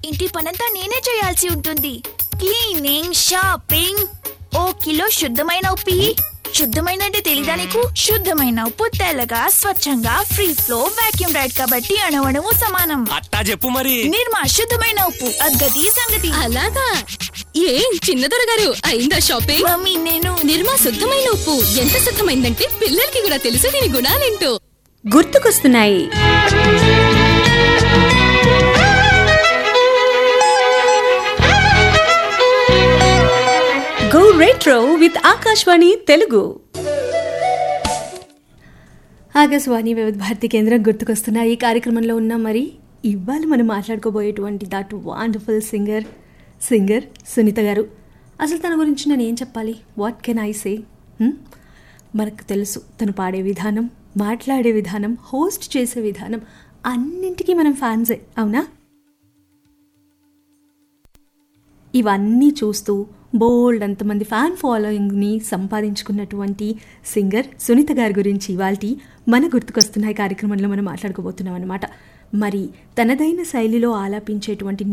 ఇంటి పనంతా నేనే చేయాల్సి ఉంటుంది క్లీనింగ్ షాపింగ్ ఓ కిలో శుద్ధమైన ఉప్పి శుద్ధమైన అంటే తెలీదా నీకు శుద్ధమైన ఉప్పు తెల్లగా స్వచ్ఛంగా ఫ్రీ ఫ్లో వాక్యూమ్ రైడ్ కాబట్టి అణవణము సమానం అట్టా చెప్పు మరి నిర్మా శుద్ధమైన ఉప్పు అద్గతి సంగతి అలాగా ఏం చిన్నదొర గారు అయిందా షాపింగ్ మమ్మీ నేను నిర్మా శుద్ధమైన ఉప్పు ఎంత శుద్ధమైందంటే పిల్లలకి కూడా తెలుసు దీని గుణాలేంటో గుర్తుకొస్తున్నాయి go retro with Akashvani Telugu Akashvani Vividh Bharati కేంద్రం గుర్తుకొస్తున్న ఈ కార్యక్రమంలో ఉన్న మరి ఇవాళ మనం మాట్లాడుకోబోయేటువంటి that wonderful singer singer Sunitha garu అసలు తన గురించి నేను ఏం చెప్పాలి వాట్ కెన్ ఐ సే మనకు తెలుసు తను పాడే విధానం మాట్లాడే విధానం హోస్ట్ చేసే విధానం అన్నింటికీ మనం ఫ్యాన్సే అవునా ఇవన్నీ చూస్తూ బోల్డ్ అంతమంది ఫ్యాన్ ఫాలోయింగ్ని సంపాదించుకున్నటువంటి సింగర్ సునీత గారి గురించి ఇవాల్టి మన గుర్తుకొస్తున్న ఈ కార్యక్రమంలో మనం మాట్లాడుకోబోతున్నాం అనమాట మరి తనదైన శైలిలో ఆలాపించేటువంటి